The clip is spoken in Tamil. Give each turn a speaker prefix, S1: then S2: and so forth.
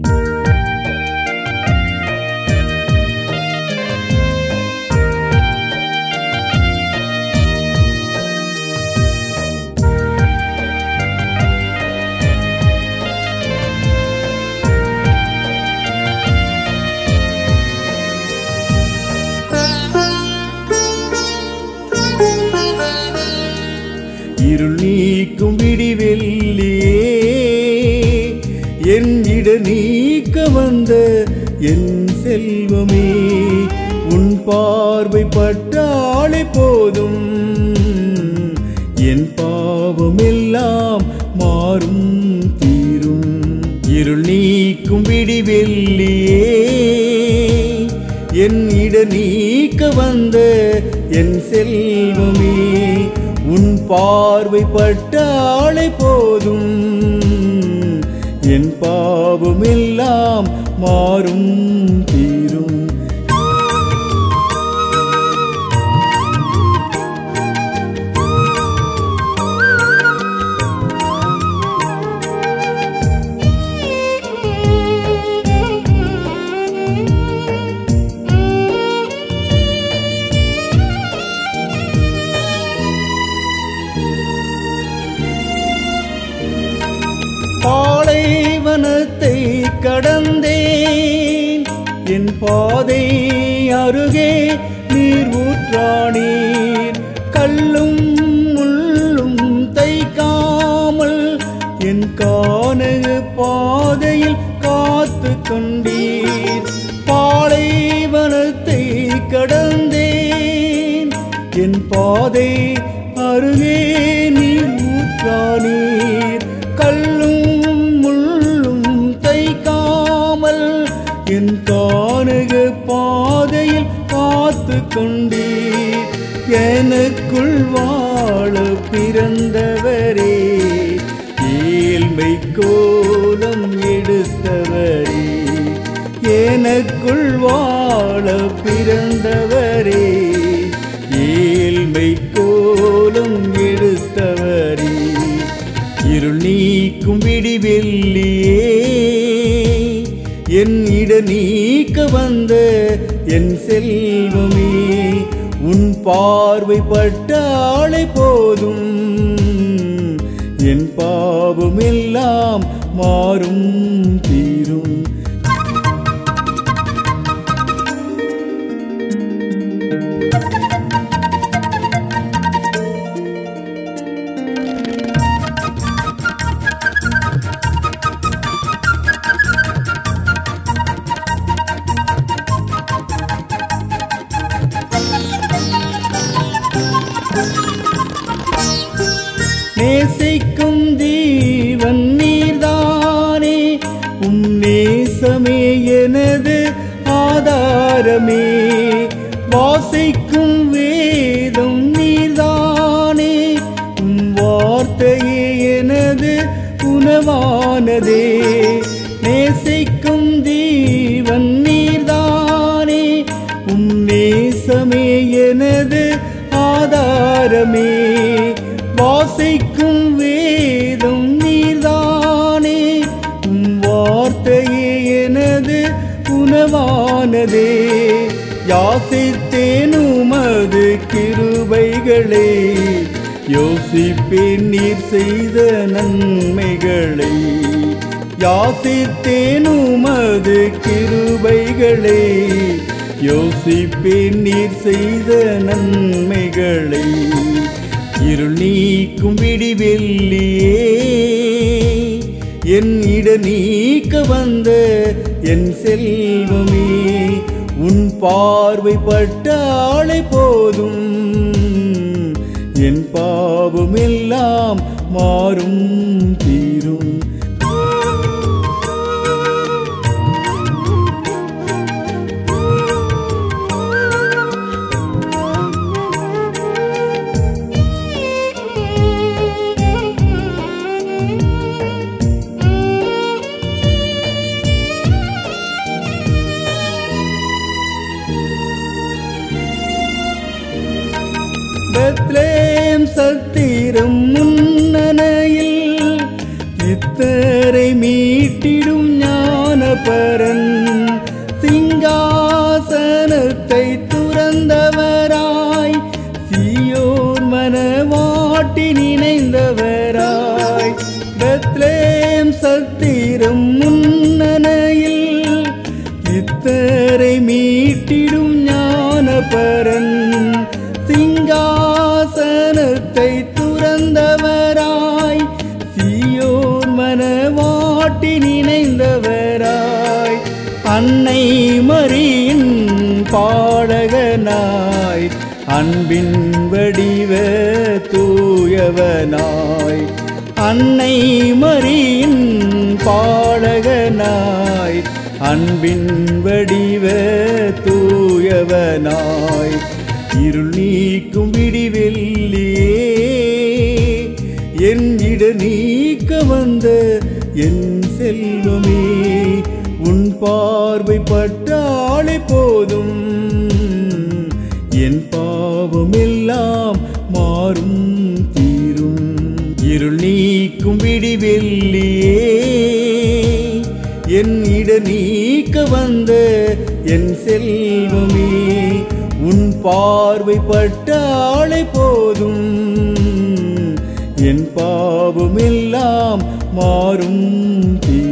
S1: இருள் நீக்கும் விடிவெள்ளியே என் இட நீக்க வந்த என் செல்வமே உன் பார்வை பட்டாலே போதும் என் பாவமெல்லாம் மாறும் தீரும் இருள் நீக்கும் விடிவெள்ளியே என் இட நீக்க வந்த என் செல்வமே உன் பார்வை பட்டாலே போதும் என் பாவமெல்லாம் மாறும் தீரும் பாலைவனத்தை கடந்தேன் என் பாதை அருகே நீர் ஊற்றானீர் கல்லும் முள்ளும் தைக்காமல் என் கானக பாதையில் காத்து கொண்டீர் பாலைவனத்தை கடந்தேன் என் பாதை அருகே நீர் ஊற்றானீர் கல்லும் முள்ளும் தைக்காமல் என் கானக பாதையில் காத்து கொண்டீர் எனக்குள் வாழ பிறந்தவரே ஏழ்மை கோலம் எடுத்தவரே எனக்குள் வாழ பிறந்தவரே ஏழ்மை கோலம் எடுத்தவரே இருள் நீக்கும் விடிவெள்ளியே என் இட நீக்க வந்த என் செல்வமே உன் பார்வை பட்டாலே போதும் என் பாவமெல்லாம் மாறும் தீரும் நேசிக்கும் ஜீவன் நீர்தானே உம் நேசமே எனது ஆதாரமே வாசிக்கும் வேதம் நீர்தானே உம் வார்த்தையே எனது உணவானதே நேசிக்கும் ஜீவன் நீர்தானே உம் நேசமே எனது ஆதாரமே வாசிக்கும் வேதம் நீர்தானே உம் வார்த்தையே எனது உணவானதே யாசித்தேன் உமது கிருபைகளை யோசிப்பேன் நீர் செய்த நன்மைகளை யாசித்தேன் உமது கிருபைகளை யோசிப்பேன் நீர் செய்த நன்மைகளை இருள் நீக்கும் விடிவெள்ளியே என் இட நீக்க வந்த என் செல்வமே உன் பார்வை பட்டாலே போதும் என் பாவமெல்லாம் மாறும் தீரும் பெத்லேம் சத்திரம் முன்னணையில் இத்தரை மீட்டிடும் ஞான ஞானபரன் சிங்காசனத்தை துறந்தவராய் சியோன் மனவாட்டி நினைந்தவராய் பெத்லேம் சத்திரம் முன்னணையில் இத்தரை மீட்டிடும் ஞானபரன் சிங்காசனத்தை துறந்தவராய் சியோன் மனவாட்டி நினைந்தவராய் அன்னை மரியின் பாடகனாய் அன்பின் வடிவ தூயவனாய் அன்னை மரியின் பாடகனாய் அன்பின் வடிவ தூயவனாய் இருள் நீக்கும் விடிவெல்லியே என் இட நீக்க வந்த என் செல்வமே உன் பார்வை பட்டாளை போதும் என் பாவமெல்லாம் மாறும் தீரும் இருள் நீக்கும் விடிவெல்லியே என் இட நீக்க வந்த என் செல்வமே உன் பார்வை பட்டாளை போதும் என் பாவமெல்லாம் மாறும் தீ